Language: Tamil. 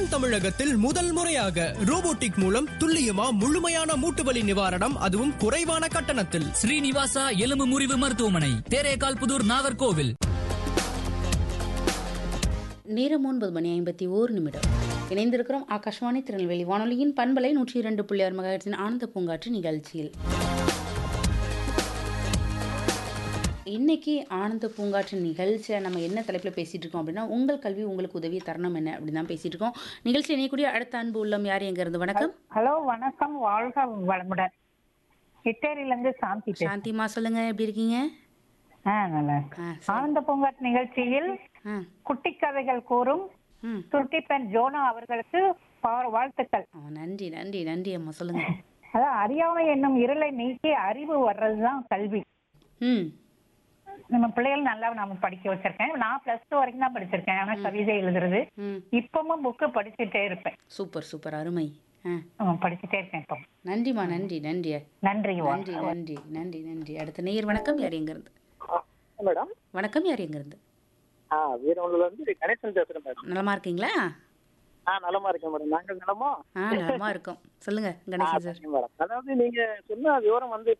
தென் தமிழகத்தில் முதல் முறையாக ரோபோட்டிக் மூலம் துல்லியமா முழுமையான மூட்டு வலி நிவாரணம் அதுவும் குறைவான கட்டணத்தில் ஸ்ரீனிவாசா எலும்பு முறிவு மருத்துவமனை தேரேகால் புதூர் நாகர்கோவில் நேரம் ஒன்பது மணி ஐம்பத்தி ஓரு நிமிடம் இணைந்திருக்கிறோம் ஆகாஷ்வாணி திருநெல்வேலி வானொலியின் பண்பலை நூற்றி இரண்டு புள்ளி ஆறு மகாட்சின் ஆனந்த பூங்காற்று நிகழ்ச்சியில் இன்னைக்கு ஆனந்த பூங்காற்று நிகழ்ச்சியில் நம்ம என்ன தலைப்பில் பேசிட்டு இருக்கோம் அப்படின்னா உங்கள் கல்வி உங்களுக்கு உதவி தருணம் என்ன அப்படின்னு தான் பேசிட்டு இருக்கோம் நிகழ்ச்சி இணையக்கூடிய அடுத்த அன்பு உள்ளம் யார் எங்க இருந்து வணக்கம் ஹலோ வணக்கம் வாழ்க வளமுடன் இட்டேரியில இருந்து சாந்தி பேசுறேன். சாந்திமா சொல்லுங்க எப்படி இருக்கீங்க ஆ நல்லா இருக்கு. ஆ சரி. ஆனந்த பூங்காட் நிகழ்ச்சியில் ஆ குட்டி கதைகள் கூறும் ம் சுருட்டி பெண் ஜோனா அவர்களுக்கு பா- வாழ்த்துக்கள் ஆ, நன்றி நன்றி நன்றி அம்மா சொல்லுங்க அதான் அறியாமை என்னும் இருளை நீக்கி அறிவு வர்றதுதான் கல்வி ம் நம்ம பிள்ளைகள் நல்லா நம்ம படிக்க வச்சிருக்கேன் நான் பிளஸ் டூ வரைக்கும் தான் படிச்சிருக்கேன் ஆனா கவிதை எழுதுறது ம் இப்பவும் புக்கு படிச்சுட்டே இருப்பேன் சூப்பர் சூப்பர் அருமை ஆ ஆமா, படிச்சுட்டே இருக்கேன் இப்போ நன்றிம்மா நன்றி நன்றி நன்றி நன்றி நன்றி நன்றி நன்றி அடுத்த நேயர் வணக்கம் யார் எங்க இருந்து மேடம் வணக்கம் யார் எங்க இருந்து ஆ வீரவனில் இருந்து கணேசன் பேசுறேன் மேடம் நலமா இருக்கீங்களா ஆ நலமா இருக்கேன் மேடம் நாங்கள் நலமா ஆ நலமா இருக்கோம் சொல்லுங்க கணேசன் சார் மேடம் அதாவது நீங்க சொன்ன விவரம் வந்து